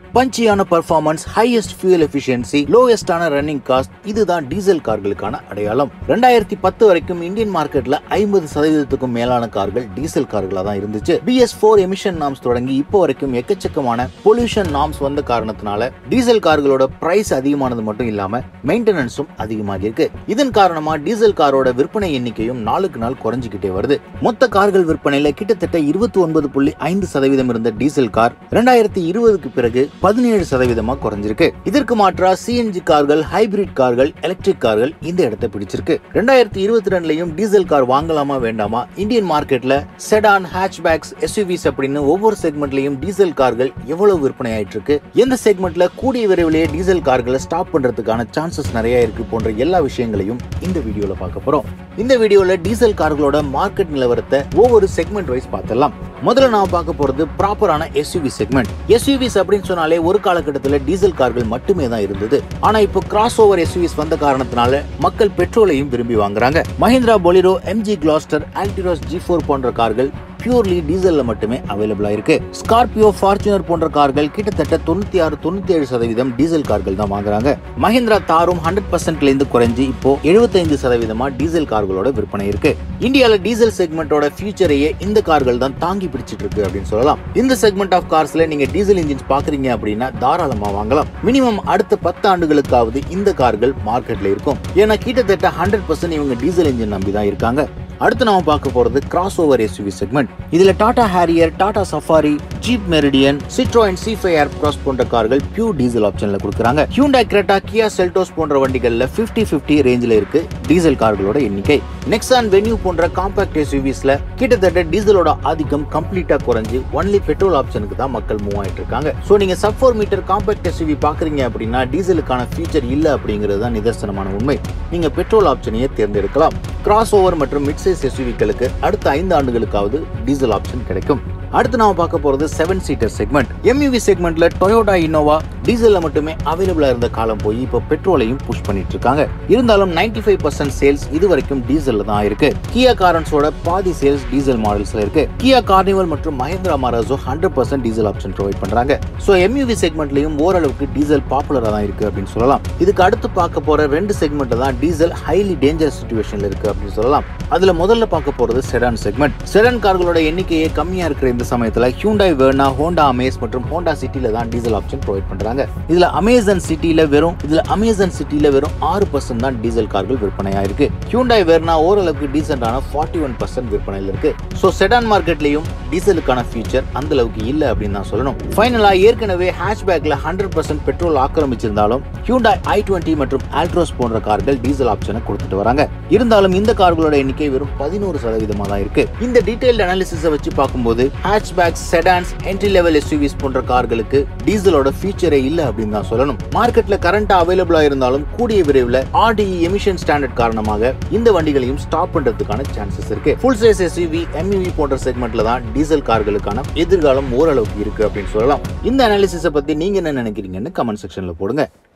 பஞ்சியான performance highest fuel efficiency லோயஸ்டான running cost இதுதான் diesel கார்களுக்கான அடையாளம் ரெண்டாயிரத்தி பத்து வரைக்கும் இந்தியன் மார்க்கெட்ல ஐம்பது சதவீதத்துக்கும் மேலான கார்கள் டீசல் கார்களா தான் இருந்துச்சு பிஎஸ் ஃபோர் எமிஷன் நாம்ஸ் தொடங்கி இப்போ வரைக்கும் எக்கச்சக்கமான பொல்யூஷன் நாம்ஸ் வந்த காரணத்தினால டீசல் கார்களோட பிரைஸ் அதிகமானது மட்டும் இல்லாம மெயின்டெனன்ஸும் அதிகமாகி இருக்கு இதன் காரணமா டீசல் காரோட விற்பனை எண்ணிக்கையும் நாளுக்கு நாள் குறைஞ்சிக்கிட்டே வருது மொத்த கார்கள் விற்பனையில கிட்டத்தட்ட இருபத்தி ஒன்பது புள்ளி ஐந்து சதவீதம் இருந்த டீசல் கார் ரெண்டாயிரத்தி இருபதுக்கு பிறகு பதினேழு சதவீதமா குறைஞ்சிருக்கு இதற்கு மாற்றா சிஎன்ஜி கார்கள் ஹைபிரிட் கார்கள் எலக்ட்ரிக் கார்கள் இந்த இடத்தை பிடிச்சிருக்கு ரெண்டாயிரத்தி இருபத்தி ரெண்டுலயும் டீசல் கார் வாங்கலாமா வேண்டாமா இந்தியன் மார்க்கெட்ல செடான் ஹேட்ச்பேக்ஸ் எஸ்யூவிஸ் அப்படின்னு ஒவ்வொரு செக்மெண்ட்லயும் டீசல் கார்கள் எவ்வளவு விற்பனை ஆயிட்டு இருக்கு எந்த செக்மெண்ட்ல கூடிய விரைவிலேயே டீசல் கார்களை ஸ்டாப் பண்றதுக்கான சான்சஸ் நிறைய இருக்கு போன்ற எல்லா விஷயங்களையும் இந்த வீடியோல பார்க்க போறோம் இந்த வீடியோல டீசல் கார்களோட மார்க்கெட் நிலவரத்தை ஒவ்வொரு செக்மெண்ட் வைஸ் பார்த்துடலாம் முதல்ல நாம பார்க்க போறது ப்ராப்பரான எஸ்யூவி செக்மெண்ட் எஸ்யூவிஸ் அப்படின்னு சொன்னாலே ஒரு காலகட்டத்தில் டீசல் கார்கள் மட்டுமே தான் இருந்தது ஆனா இப்போ கிராஸ் ஓவர் எஸ்யூவிஸ் வந்த காரணத்தினால மக்கள் பெட்ரோலையும் விரும்பி வாங்குறாங்க Mahindra Bolero MG Gloster Altroz G four போன்ற கார்கள் பியூர்லி டீசல்ல மட்டுமே அவைலபிளா இருக்கு ஸ்கார்பியோ ஃபார்ச்சுனர் போன்ற கார்கள் கிட்டத்தட்ட தொண்ணூத்தி ஆறு தொண்ணூத்தி ஏழு சதவீதம் டீசல் கார்கள் தான் வாங்குறாங்க மஹிந்திரா தாரும் ஹண்ட்ரட் பர்சன்ட்ல இருந்து குறைஞ்சு இப்போ எழுபத்தைந்து சதவீதமா டீசல் கார்களோட விற்பனை இருக்கு இந்தியால டீசல் செக்மெண்டோட ஃபியூச்சரையே இந்த கார்கள் தான் தாங்கி பிடிச்சிட்டு இருக்கு அப்படின்னு சொல்லலாம் இந்த செக்மெண்ட் ஆஃப் கார்ஸ்ல நீங்க டீசல் இன்ஜின்ஸ் பாக்குறீங்க அப்படின்னா தாராளமா வாங்கலாம் மினிமம் அடுத்த பத்து ஆண்டுகளுக்காவது இந்த கார்கள் மார்க்கெட்ல இருக்கும் ஏன்னா கிட்டத்தட்ட ஹண்ட்ரட் பர்சன்ட் இவங்க டீசல் இன்ஜின் நம்பி தான் இருக்காங்க அடுத்து நாம பார்க்க போறது கிராஸ் ஓவர் எஸ்யூவி செக்மெண்ட் இதுல Tata Harrier Tata Safari Jeep Meridian Citroen C five Aircross போன்ற கார்கள் பியூர் டீசல் ஆப்ஷன்ல கொடுக்குறாங்க ஹியூண்டா கிரெட்டா கியா செல்டோஸ் போன்ற வண்டிகள்ல 50 50 ரேஞ்சில் இருக்கு டீசல் கார்களோட எண்ணிக்கை நெக்ஸான் வென்யூ போன்ற காம்பாக்ட் எஸ்யூவிஸ்ல கிட்டத்தட்ட டீசலோட ஆதிக்கம் கம்ப்ளீட்டா குறைஞ்சு ஒன்லி பெட்ரோல் ஆப்ஷனுக்கு தான் மக்கள் மூவ் ஆயிட்டு இருக்காங்க சோ நீங்க sub four metre compact SUV பாக்குறீங்க அப்படின்னா டீசலுக்கான ஃபியூச்சர் இல்ல அப்படிங்கிறது தான் நிதர்சனமான உண்மை நீங்க பெட்ரோல் ஆப்ஷனையே தேர்ந்தெடுக்கலாம் கிராஸ் ஓவர் மற்றும் மிட் சைஸ் எஸ்யூவிகளுக்கு அடுத்த ஐந்து ஆண்டுகளுக்காவது டீசல் ஆப்ஷன் கிடைக்கும் அடுத்து நாம பார்க்க போறது செவன் சீட்டர் செக்மெண்ட் எம்யூவி செக்மெண்ட்ல டொயோட்டா இனோவா டீசல்ல மட்டுமே அவைலபிளா இருந்த காலம் போய் இப்போ பெட்ரோலையும் புஷ் பண்ணிட்டு இருக்காங்க இருந்தாலும் 95% ஃபைவ் பர்சன்ட் சேல்ஸ் இது வரைக்கும் டீசல்ல தான் இருக்கு கியா காரன்ஸோட பாதி சேல்ஸ் டீசல் மாடல்ஸ்ல இருக்கு கியா கார்னிவல் மற்றும் Mahindra Marazzo hundred percent diesel option provide பண்றாங்க ஸோ எம்யூவி செக்மெண்ட்லயும் ஓரளவுக்கு டீசல் பாப்புலரா தான் இருக்கு அப்படின்னு சொல்லலாம் இதுக்கு அடுத்து பார்க்க போற ரெண்டு செக்மெண்ட் தான் டீசல் ஹைலி டேஞ்சர் சுச்சுவேஷன்ல இருக்கு அப்படின்னு சொல்லலாம் அதுல முதல்ல பார்க்க போறது செடான் செக்மெண்ட் செடான் கார்களோட எண்ணிக்கையே கம்மியா இருக்கிற இந்த சமயத்துல ஹியூண்டாய் வேர்னா ஹோண்டா அமேஸ் மற்றும் ஹோண்டா சிட்டில தான் டீசல் ஆப்ஷன் ப்ரொவைட் பண்றாங்க இதுல அமேசன் சிட்டில வெறும் இதுல அமேசன் சிட்டில வெறும் ஆறு பர்சன்ட் தான் டீசல் கார்கள் விற்பனையா இருக்கு ஹியூண்டாய் வேர்னா ஓரளவுக்கு டீசென்டான ஃபார்ட்டி ஒன் பர்சன்ட் விற்பனையில் இருக்கு ஸோ செடான் மார்க்கெட்லயும் டீசலுக்கான ஃபியூச்சர் அந்த அளவுக்கு இல்ல அப்படின்னு தான் சொல்லணும் ஃபைனலா ஏற்கனவே ஹேஷ்பேக்ல ஹண்ட்ரட் பர்சன்ட் பெட்ரோல் ஆக்கிரமிச்சிருந்தாலும் ஹியூண்டாய் ஐ டுவெண்ட்டி மற்றும் ஆல்ட்ரோஸ் போன்ற கார்கள் டீசல் ஆப்ஷனை கொடுத்துட்டு வராங்க இருந்தாலும் இந்த கார்களோட எண்ணிக்கை வெறும் பதினோரு சதவீதமா தான் இருக்கு இந்த டீடைல் அனாலிசிஸை வச்சு பார்க்கும்போது hatchbacks sedans entry level SUVs போன்ற கார்களுக்கு டீசலோட ஃபீச்சரே இல்ல அப்படின்னு தான் சொல்லணும் மார்க்கெட்ல கரண்டா அவைலபிளா இருந்தாலும் கூடிய விரைவில் ஆர்டிஇ எமிஷன் ஸ்டாண்டர்ட் காரணமாக இந்த வண்டிகளையும் ஸ்டாப் பண்றதுக்கான சான்சஸ் இருக்கு ஃபுல் சைஸ் எஸ்யூவி எம்யூவி போன்ற செக்மெண்ட்ல தான் டீசல் கார்களுக்கான எதிர்காலம் ஓரளவுக்கு இருக்கு அப்படின்னு சொல்லலாம் இந்த அனாலிசிஸை பத்தி நீங்க என்ன நினைக்கிறீங்கன்னு கமெண்ட் செக்ஷன்ல போடுங்க